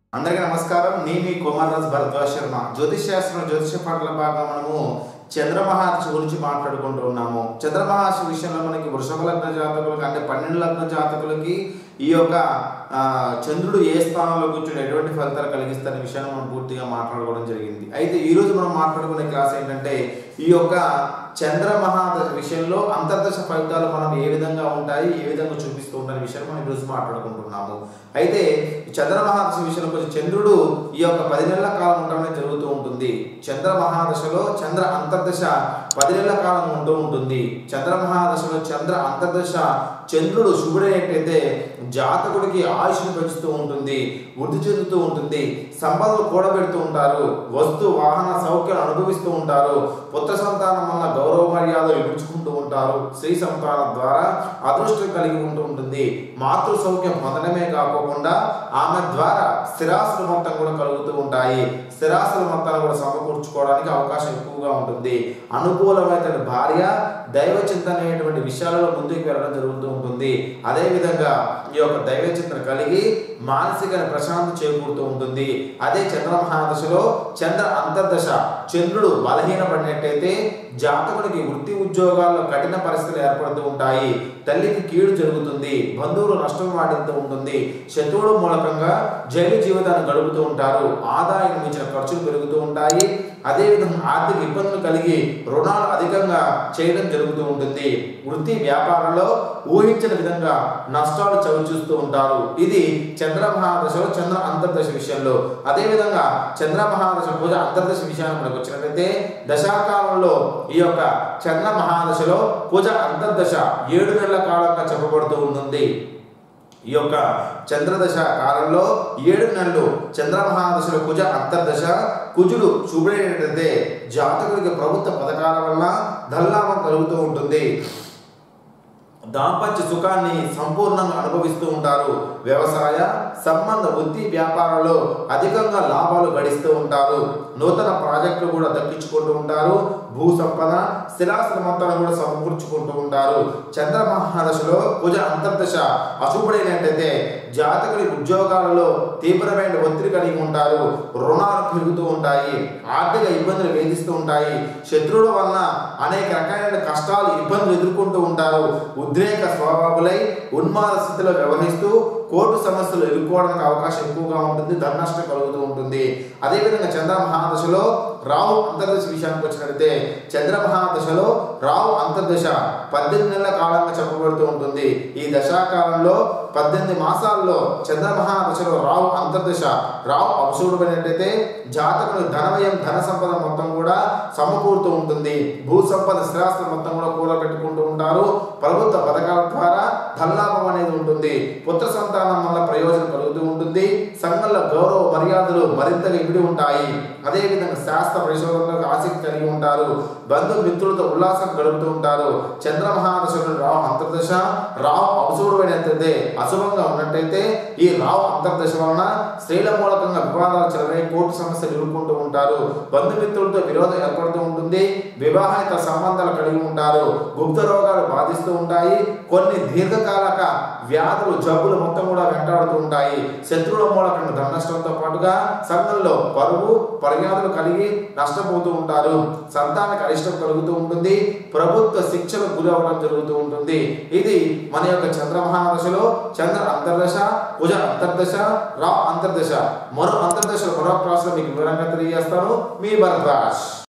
అందరికీ నమస్కారం నేను మీ కుమారరాజ్ భరద్వాజ్ శర్మ జ్యోతిష్ శాస్త్రం జ్యోతిష పాటల భాగంగా మనము చంద్రమహర్షి గురించి మాట్లాడుకుంటూ ఉన్నాము చంద్రమహర్షి విషయంలో మనకి వృషభ లగ్న జాతకులకి అంటే పన్నెండు లగ్న జాతకులకి ఈ యొక్క ఆ, చంద్రుడు ఏ స్థానంలో కూర్చొని ఎటువంటి ఫలితాలు కలిగిస్తారనే విషయాన్ని మనం పూర్తిగా మాట్లాడుకోవడం జరిగింది అయితే ఈ రోజు మనం మాట్లాడుకునే క్లాస్ ఏంటంటే ఈ యొక్క చంద్ర మహాదశ విషయంలో అంతర్దశ ఫలితాలు మనం ఏ విధంగా ఉంటాయి ఏ విధంగా చూపిస్తూ ఉంటాయి విషయాన్ని మనం ఈరోజు మాట్లాడుకుంటున్నాము అయితే ఈ చంద్ర మహాదశ విషయంలో కొంచెం చంద్రుడు ఈ యొక్క పది నెలల కాలం ఉండడమే జరుగుతూ ఉంటుంది చంద్ర మహాదశలో చంద్ర అంతర్దశ పది నెలల కాలం ఉంటూ ఉంటుంది చంద్ర మహాదశలో చంద్ర అంతర్దశ చంద్రుడు శుభుడైనట్టయితే జాతకుడికి ఆయుష్ను పెంచుతూ ఉంటుంది వృద్ధి చెందుతూ ఉంటుంది సంపదలు కూడబెడుతూ ఉంటారు వస్తు వాహన సౌఖ్యాలు అనుభవిస్తూ ఉంటారు పుత్ర సంతానం వల్ల గౌరవ మర్యాదలు ఇప్పించుకుంటూ ఉంటారు స్త్రీ సంతానం ద్వారా అదృష్టం కలిగి ఉంటూ ఉంటుంది మాతృ సౌఖ్యం పొందడమే కాకోకుండా ఆమె ద్వారా స్థిరాస్తులు మొత్తం కూడా కలుగుతూ ఉంటాయి స్థిరాస్తుల మొత్తాన్ని కూడా సమకూర్చుకోవడానికి అవకాశం ఎక్కువగా ఉంటుంది అనుకూలమైన భార్య దైవ చింతన అనేటువంటి విషయాలలో ముందుకు వెళ్ళడం జరుగుతూ ఉంటుంది అదే విధంగా ఈ యొక్క దైవ చింతన కలిగి మానసిక ప్రశాంతి చేకూరుతూ ఉంటుంది అదే చంద్ర మహాదశలో చంద్ర అంతర్దశ చంద్రుడు బలహీనపడినట్టయితే జాతకుడికి వృత్తి ఉద్యోగాల్లో కఠిన పరిస్థితులు ఏర్పడుతూ ఉంటాయి తల్లికి కీడు జరుగుతుంది బంధువులు నష్టం వాటిస్తూ ఉంటుంది శత్రువుల మూలకంగా జైలు జీవితాన్ని గడుపుతూ ఉంటారు ఆదాయం మించిన ఖర్చులు పెరుగుతూ ఉంటాయి అదేవిధంగా ఆర్థిక ఇబ్బందులు కలిగి రుణాలు అధికంగా చేయడం జరుగుతూ ఉంటుంది వృత్తి వ్యాపారంలో ఊహించిన విధంగా నష్టాలు చవిచూస్తూ ఉంటారు ఇది చంద్ర మహాదశలో చంద్ర అంతర్దశ విషయంలో అదేవిధంగా చంద్ర మహాదశ పూజ అంతర్దశ విషయాన్ని మనకు వచ్చినట్లయితే దశాకాలంలో ఈ యొక్క చంద్ర మహాదశలో పూజ అంతర్దశ ఏడు నెలల కాలంగా చెప్పబడుతూ ఉంటుంది ఈ యొక్క చంద్రదశ కాలంలో ఏడు నెలలు చంద్రమహాదశలో కుజ అంతర్దశ కుజుడు శుభ్రైనట్లయితే జాతకుడికి ప్రభుత్వ పథకాల వల్ల ధల్లాభం కలుగుతూ ఉంటుంది దాంపత్య సుఖాన్ని సంపూర్ణంగా అనుభవిస్తూ ఉంటారు వ్యవసాయ సంబంధ వృత్తి వ్యాపారాల్లో అధికంగా లాభాలు గడిస్తూ ఉంటారు నూతన ప్రాజెక్టులు కూడా దక్కించుకుంటూ ఉంటారు భూ సంపద స్థిరాస్తుల మొత్తాన్ని కూడా సమకూర్చుకుంటూ ఉంటారు చంద్ర మహాదశలో కుజ అంతర్దశ అశుభుడైనట్టయితే జాతకుడి ఉద్యోగాలలో తీవ్రమైన ఒత్తిడి కలిగి ఉంటారు రుణాలు పెరుగుతూ ఉంటాయి ఆర్థిక ఇబ్బందులు వేధిస్తూ ఉంటాయి శత్రువుల వలన అనేక రకాలైన కష్టాలు ఇబ్బందులు ఎదుర్కొంటూ ఉంటారు ఉద్రేక స్వభావులై ఉన్మాద స్థితిలో వ్యవహరిస్తూ కోర్టు సమస్యలు ఎదుర్కోవడానికి అవకాశం ఎక్కువగా ఉంటుంది ధన నష్టం కలుగుతూ ఉంటుంది అదేవిధంగా చంద్ర మహాదశలో రాహు అంతర్దశ విషయానికి వచ్చినట్లయితే చంద్ర మహాదశలో రాహు అంతర్దశ పద్దెనిమిది నెలల కాలంగా చెప్పబడుతూ ఉంటుంది ఈ దశాకాలంలో పద్దెనిమిది మాసాల్లో చంద్ర మహాదశలో రాహు అంతర్దశ రాహు అవసరమైనట్టయితే జాతకుడు ధనవయం ధన సంపద మొత్తం కూడా సమకూరుతూ ఉంటుంది భూ సంపద స్థిరాస్తులు మొత్తం కూడా కూడబెట్టుకుంటూ ఉంటారు ప్రభుత్వ పథకాల ద్వారా ధనలాభం అనేది ఉంటుంది పుత్ర సంతానం వల్ల ప్రయోజనం కలుగుతూ ఉంటుంది సంఘంలో గౌరవ మర్యాదలు మరింతగా ఇమిడి ఉంటాయి అదేవిధంగా శాస్త్ర పరిశోధనలకు ఆసక్తి కలిగి ఉంటారు బంధు మిత్రులతో ఉల్లాసం గడుపుతూ ఉంటారు చంద్ర మహాదశకుడు రావు అంతర్దశ రావు అవసరమైనట్లయితే అశుభంగా ఉన్నట్టయితే ఈ రావు అంతర్దశ వలన స్త్రీల మూలకంగా వివాదాలు చెలవై కోర్టు సమస్యలు ఎదుర్కొంటూ ఉంటారు బంధుమిత్రులతో విరోధం ఏర్పడుతూ ఉంటుంది వివాహిత సంబంధాలు కలిగి ఉంటారు గుప్త రోగాలు బాధిస్తూ ఉంటాయి కొన్ని దీర్ఘకాలక వ్యాధులు జబ్బులు మొత్తం కూడా వెంటాడుతూ ఉంటాయి శత్రువుల మూలకంగా ధన నష్టంతో పాటుగా సంఘంలో పరువు పర్యాదులు కలిగి నష్టపోతూ ఉంటారు సంతానానికి అరిష్టం కలుగుతూ ఉంటుంది ప్రభుత్వ శిక్షలు గురి అవ్వడం జరుగుతూ ఉంటుంది ఇది మన యొక్క చంద్ర మహాదశలో చంద్ర అంతర్దశ కుజ అంతర్దశ రా అంతర్దశ మరో అంతర్దశ మరో క్లాసులో మీకు వివరంగా తెలియజేస్తాను మీ భరద్వాజ్